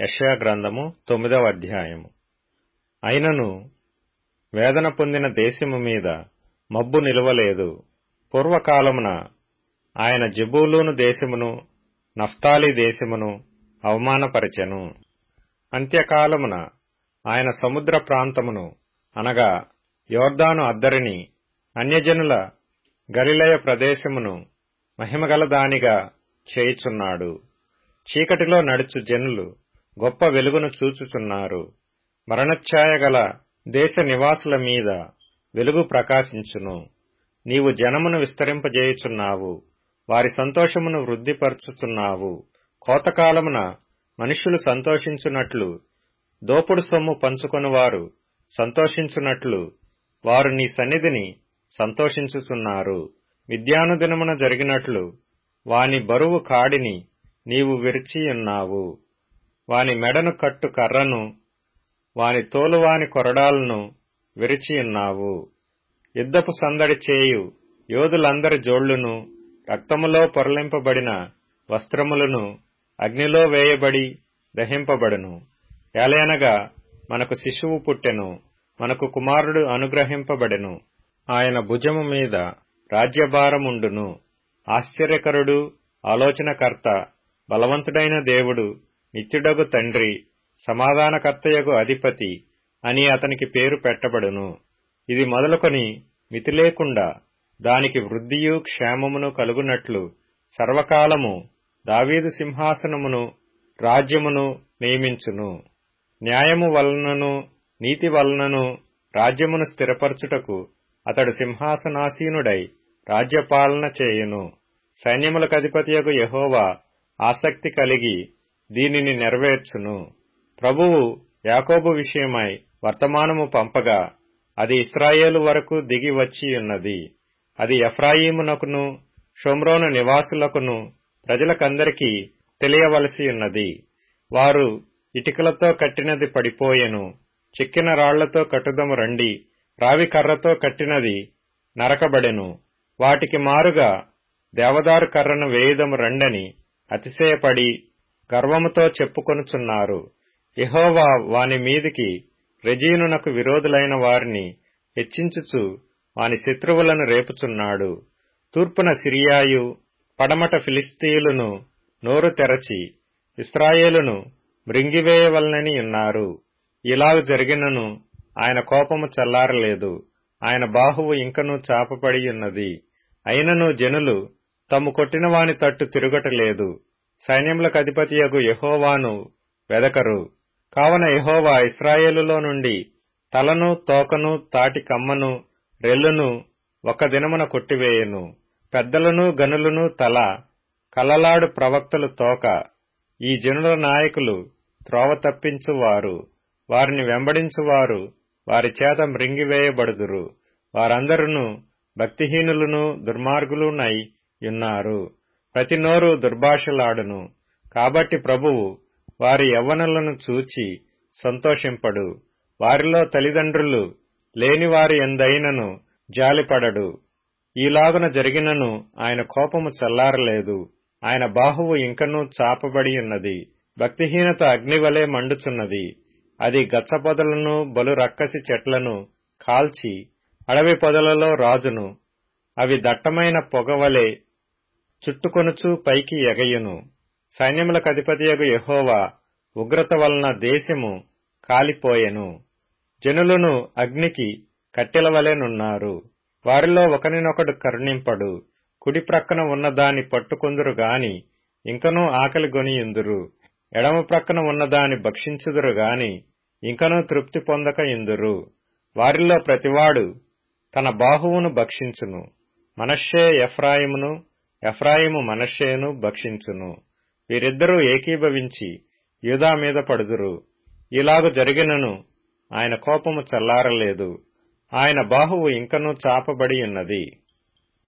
యెషయా గ్రంథము తొమ్మిదవ అధ్యాయము అయినను వేదన పొందిన దేశము మీద మబ్బు నిలువలేదు పూర్వకాలమున ఆయన జెబూలూను దేశమును నఫ్తాలి దేశమును అవమానపరచెను అంత్యకాలమున ఆయన సముద్ర ప్రాంతమును అనగా యోర్దాను అద్దరిని అన్యజనుల గలిలయ ప్రదేశమును మహిమగలదానిగా చేయుచున్నాడు చీకటిలో నడుచు జనులు గొప్ప వెలుగును చూచుచున్నారు మరణఛాయ గల దేశ నివాసుల మీద వెలుగు ప్రకాశించును నీవు జనమును విస్తరింపజేయుచున్నావు వారి సంతోషమును వృద్ధిపరచుచున్నావు కోతకాలమున మనుష్యులు సంతోషించున్నట్లు దోపుడు సొమ్ము పంచుకొనువారు సంతోషించున్నట్లు వారు నీ సన్నిధిని సంతోషించుచున్నారు మిద్యాను దినమున జరిగినట్లు వాని బరువు కాడిని నీవు విరిచియున్నావు వాని మెడను కట్టు కర్రను వాని తోలువాని కొరడాలను విరిచియున్నావు యుద్ధపు సందడి చేయు యోధులందరి జోళ్లును రక్తములో పొరలింపబడిన వస్త్రములను అగ్నిలో వేయబడి దహింపబడును ఎలయనగా మనకు శిశువు పుట్టెను మనకు కుమారుడు అనుగ్రహింపబడెను ఆయన భుజము మీద రాజ్యభారముండును ఆశ్చర్యకరుడు ఆలోచనకర్త బలవంతుడైన దేవుడు నిత్యుడగు తండ్రి సమాధానకర్తయగు అధిపతి అని అతనికి పేరు పెట్టబడును ఇది మొదలుకొని మితి లేకుండా దానికి వృద్ధియు క్షేమమును కలుగునట్లు సర్వకాలము దావీదు సింహాసనమును రాజ్యమును నియమించును న్యాయము వలనను నీతి వలనను రాజ్యమును స్థిరపరచుటకు అతడు సింహాసనాసీనుడై రాజ్యపాలన చేయును సైన్యములకు అధిపతియగు యహోవా ఆసక్తి కలిగి దీనిని నెరవేర్చును ప్రభువు యాకోబు విషయమై వర్తమానము పంపగా అది ఇస్రాయేలు వరకు దిగి వచ్చియున్నది అది ఎఫ్రాయిమునకును షోమ్రోను నివాసులకును ప్రజలకందరికీ తెలియవలసి ఉన్నది వారు ఇటుకలతో కట్టినది పడిపోయెను చెక్కిన రాళ్లతో కట్టుదము రండి రావి కర్రతో కట్టినది నరకబడెను వాటికి మారుగా దేవదారు కర్రను వేయుదము రండని అతిశయపడి గర్వముతో చెప్పుకొనుచున్నారు యహోవా వాని మీదికి రెజీనునకు విరోధులైన వారిని హెచ్చించుచు వాని శత్రువులను రేపుచున్నాడు తూర్పున సిరియాయు పడమట ఫిలిస్తీయులను నోరు తెరచి ఇస్రాయేలును మృంగివేయవలనని ఉన్నారు ఇలాగు జరిగినను ఆయన కోపము చల్లారలేదు ఆయన బాహువు ఇంకనూ చాపపడి ఉన్నది అయినను జనులు తమ్ము కొట్టిన వాని తట్టు తిరుగటలేదు సైన్యములకు అధిపతియగు యహోవాను వెదకరు కావన యహోవా ఇస్రాయేలులో నుండి తలను తోకను తాటి కమ్మను రెల్లును ఒక దినమున కొట్టివేయను పెద్దలను గనులను తల కలలాడు ప్రవక్తలు తోక ఈ జనుల నాయకులు త్రోవ తప్పించువారు వారిని వెంబడించువారు వారి చేత మృంగివేయబడుదురు వారందరూ భక్తిహీనులను దుర్మార్గులునై ఉన్నారు ప్రతి నోరు దుర్భాషలాడును కాబట్టి ప్రభువు వారి యవ్వనులను చూచి సంతోషింపడు వారిలో తల్లిదండ్రులు లేని వారి ఎందైనను జాలిపడడు ఈలాగున జరిగినను ఆయన కోపము చల్లారలేదు ఆయన బాహువు ఇంకనూ చాపబడి ఉన్నది భక్తిహీనత అగ్నివలే మండుచున్నది అది గచ్చపొదలను బలు రక్కసి చెట్లను కాల్చి అడవి పొదలలో రాజును అవి దట్టమైన పొగవలే చుట్టుకొనుచు పైకి ఎగయును సైన్యములకు అధిపతియగు యహోవా ఉగ్రత వలన దేశము కాలిపోయెను జనులను అగ్నికి కట్టెల వలెనున్నారు వారిలో ఒకరినొకడు కరుణింపడు కుడి ప్రక్కన ఉన్నదాని పట్టుకొందురు గాని ఇంకనూ ఆకలి గొనియుందురు ఎడమ ప్రక్కన ఉన్నదాని భక్షించుదురు గాని ఇంకనూ తృప్తి పొందక ఇందురు వారిలో ప్రతివాడు తన బాహువును భక్షించును మనష్షే ఎఫ్రాయిమును ఎఫ్రాయిము మనష్షేను భక్షించును వీరిద్దరూ ఏకీభవించి యూదా మీద పడుదురు ఇలాగు జరిగినను ఆయన కోపము చల్లారలేదు ఆయన బాహువు ఇంకనూ చాపబడి ఉన్నది